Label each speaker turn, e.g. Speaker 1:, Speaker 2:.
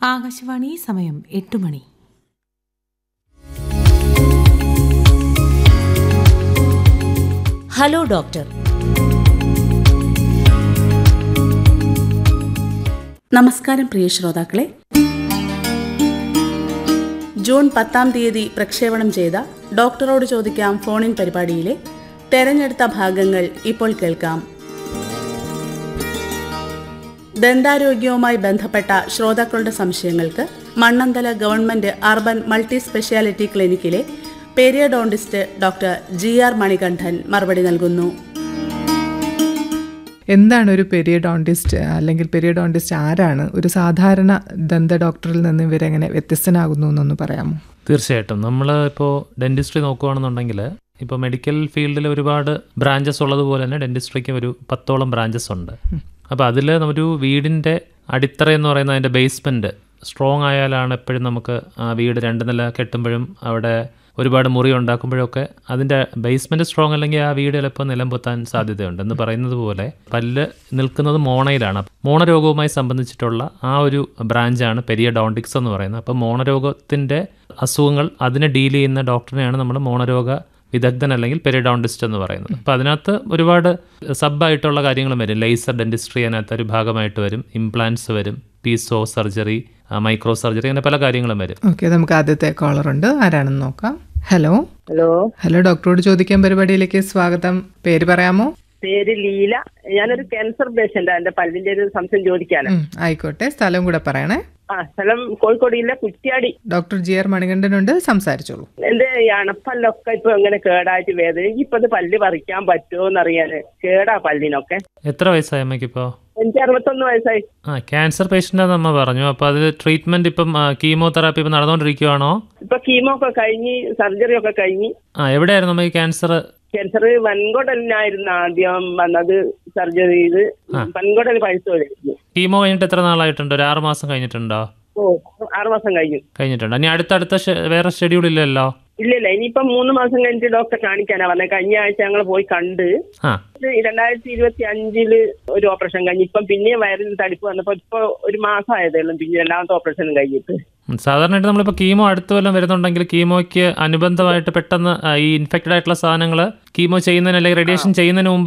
Speaker 1: ആകാശവാണി സമയം എട്ട് മണി
Speaker 2: hello doctor
Speaker 3: നമസ്കാരം പ്രിയ ശ്രോതാക്കളെ ജൂൺ പത്താം തീയതി പ്രക്ഷേപണം ചെയ്ത ഡോക്ടറോട് ചോദിക്കാം ഫോണിൻ പരിപാടിയിലെ തെരഞ്ഞെടുത്ത ഭാഗങ്ങൾ ഇപ്പോൾ കേൾക്കാം ദന്താരോഗ്യവുമായി ബന്ധപ്പെട്ട ശ്രോതാക്കളുടെ സംശയങ്ങൾക്ക് Mannanthala government urban multi speciality ക്ലിനിക്കിലെ periodontist doctor G R Manikandan മറുപടി നൽകുന്നു
Speaker 4: എന്താണ് ഒരു പെരിയഡോണ്ടിസ്റ്റ് അല്ലെങ്കിൽ പെരിയഡോണ്ടിസ്റ്റ് ആരാണ് ഒരു സാധാരണ ദന്ത ഡോക്ടറിൽ നിന്ന് ഇവരെങ്ങനെ വ്യത്യസ്തനാകുന്നു എന്നൊന്ന് പറയാമോ
Speaker 5: തീർച്ചയായിട്ടും നമ്മൾ ഇപ്പോൾ ഡെൻറ്റിസ്ട്രി നോക്കുകയാണെന്നുണ്ടെങ്കിൽ ഇപ്പോൾ മെഡിക്കൽ ഫീൽഡിൽ ഒരുപാട് ബ്രാഞ്ചസ് ഉള്ളതുപോലെ തന്നെ ഡെൻറ്റിസ്ട്രിക്ക് ഒരു പത്തോളം ബ്രാഞ്ചസ് ഉണ്ട് അപ്പോൾ അതിൽ ഒരു വീടിൻ്റെ അടിത്തറ എന്ന് പറയുന്നത് അതിൻ്റെ ബേസ്മെൻറ്റ് സ്ട്രോങ് ആയാലാണ് എപ്പോഴും നമുക്ക് ആ വീട് രണ്ട് നില കെട്ടുമ്പോഴും അവിടെ ഒരുപാട് മുറി ഉണ്ടാക്കുമ്പോഴൊക്കെ അതിൻ്റെ ബേസ്മെൻറ്റ് സ്ട്രോങ് അല്ലെങ്കിൽ ആ വീട് ചിലപ്പോൾ നിലം പൊത്താൻ സാധ്യതയുണ്ട് എന്ന് പറയുന്നത് പോലെ പല്ല് നിൽക്കുന്നത് മോണയിലാണ് മോണരോഗവുമായി സംബന്ധിച്ചിട്ടുള്ള ആ ഒരു ബ്രാഞ്ചാണ് പെരിയഡോണ്ടിക്സ് എന്ന് പറയുന്നത് അപ്പോൾ മോണരോഗത്തിൻ്റെ അസുഖങ്ങൾ അതിനെ ഡീൽ ചെയ്യുന്ന ഡോക്ടറിനെയാണ് നമ്മൾ മോണരോഗ വിദഗ്ധൻ അല്ലെങ്കിൽ പെരിഡോണ്ടിസ്റ്റ് എന്ന് പറയുന്നത് അപ്പോൾ അതിനകത്ത് ഒരുപാട് സബായിട്ടുള്ള കാര്യങ്ങളും വരും ലേസർ ഡെൻറ്റിസ്ട്രി അതിനകത്ത് ഒരു ഭാഗമായിട്ട് വരും ഇംപ്ലാന്റ്സ് വരും പീസോ സർജറി മൈക്രോ സർജറി അങ്ങനെ പല കാര്യങ്ങളും വരും
Speaker 4: ഓക്കെ നമുക്ക് ആദ്യത്തെ കോളർ ഉണ്ട് ആരാണെന്ന് നോക്കാം ഹലോ
Speaker 6: ഹലോ
Speaker 4: ഹലോ ഡോക്ടറോട് ചോദിക്കാൻ പരിപാടിയിലേക്ക് സ്വാഗതം പേര് പറയാമോ
Speaker 6: പേര് ലീല ഞാനൊരു ക്യാൻസർ പേഷ്യന്റ് എന്റെ പല്ലിന്റെ ഒരു സംശയം ചോദിക്കാനാ
Speaker 4: ഉം, ആയിക്കോട്ടെ സ്ഥലം കൂടെ പറയണേ
Speaker 6: ആ സ്ഥലം കോഴിക്കോട് ജില്ല കുറ്റ്യാടി
Speaker 4: ഡോക്ടർ ജി ആർ മണികണ്ഠനുണ്ട് സംസാരിച്ചോളൂ
Speaker 6: എന്റെ ഈ അണപ്പല്ലൊക്കെ ഇപ്പൊ ഇങ്ങനെ കേടായിട്ട് വേദന ഇപ്പൊ ഇത് പല്ല് പറിക്കാൻ പറ്റുമോ എന്നറിയാന് കേടാ പല്ലിനൊക്കെ
Speaker 5: എത്ര വയസ്സായി അമ്മയ്ക്കിപ്പോൾ
Speaker 6: എനിക്ക് അറുപത്തൊന്ന് വയസ്സായി
Speaker 5: ആ ക്യാൻസർ പേഷ്യൻ്റ് നമ്മ പറഞ്ഞു അപ്പോൾ അത് ട്രീറ്റ്മെൻറ്റ് ഇപ്പം കീമോതെറാപ്പി ഇപ്പം നടന്നുകൊണ്ടിരിക്കുകയാണോ
Speaker 6: ഇപ്പൊ കീമോ ഒക്കെ കഴിഞ്ഞ് സർജറി ഒക്കെ കഴിഞ്ഞ്
Speaker 5: ആ എവിടെയായിരുന്നു നമ്മൾ ഈ ക്യാൻസർ
Speaker 6: ക്യാൻസർ വൻകുടലിനായിരുന്നു ആദ്യം വന്നത് സർജറി ചെയ്ത് വൻകുടൽ പഴുത്തു പോയിരുന്നു
Speaker 5: കീമോ കഴിഞ്ഞിട്ട് എത്ര നാളായിട്ടുണ്ട് ഒരു ആറ് മാസം കഴിഞ്ഞിട്ടുണ്ടോ
Speaker 6: ഓ ആറ് മാസം കഴിഞ്ഞു
Speaker 5: കഴിഞ്ഞിട്ടുണ്ട് ഇനി അടുത്തടുത്ത ഷെ- വേറെ ഷെഡ്യൂൾ ഇല്ലല്ലോ
Speaker 6: ഇല്ല ഇല്ല ഇനിയിപ്പോ മൂന്ന് മാസം കഴിഞ്ഞിട്ട് ഡോക്ടറെ കാണിക്കാനാ പറഞ്ഞത് കഴിഞ്ഞ ആഴ്ച ഞങ്ങൾ പോയി കണ്ട്
Speaker 5: ആ
Speaker 6: ഇത് രണ്ടായിരത്തി ഇരുപത്തി അഞ്ചില് ഒരു ഓപ്പറേഷൻ കഴിഞ്ഞു ഇപ്പം പിന്നെയും വയറിന് തടിപ്പ് വന്നപ്പോ ഇപ്പൊ ഒരു മാസം ആയതേ ഉള്ളൂ പിന്നെ രണ്ടാമത്തെ ഓപ്പറേഷൻ കഴിഞ്ഞിട്ട്
Speaker 5: ഉം, സാധാരണയായിട്ട് നമ്മളിപ്പോൾ കീമോ അടുത്ത് വല്ലതും വരുന്നുണ്ടെങ്കിൽ കീമോയ്ക്ക് അനുബന്ധമായിട്ട് പെട്ടെന്ന് ആ, ഈ ഇൻഫെക്റ്റഡ് ആയിട്ടുള്ള സാധനങ്ങൾ കീമോ ചെയ്യുന്നതിന് അല്ലെങ്കിൽ റേഡിയേഷൻ ചെയ്യുന്നതിന് മുമ്പ്